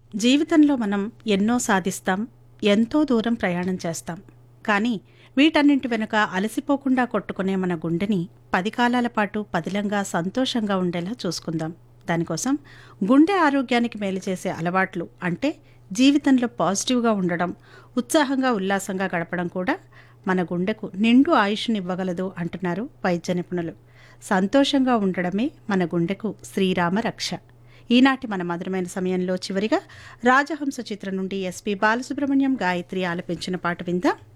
జీవితంలో మనం ఎన్నో సాధిస్తాం ఎంతో దూరం ప్రయాణం చేస్తాం కానీ వీటన్నింటి వెనుక అలసిపోకుండా కొట్టుకునే మన గుండెని పది కాలాల పాటు పదిలంగా సంతోషంగా ఉండేలా చూసుకుందాం దానికోసం గుండె ఆరోగ్యానికి మేలు చేసే అలవాట్లు అంటే జీవితంలో పాజిటివ్గా ఉండడం ఉత్సాహంగా ఉల్లాసంగా గడపడం కూడా మన గుండెకు నిండు ఆయుష్నివ్వగలదు అంటున్నారు వైద్య నిపుణులు సంతోషంగా ఉండడమే మన గుండెకు శ్రీరామ రక్ష ఈనాటి మన మధురమైన సమయంలో చివరిగా రాజహంస చిత్రం నుండి ఎస్పి బాలసుబ్రహ్మణ్యం గాయత్రి ఆలపించిన పాట విందాం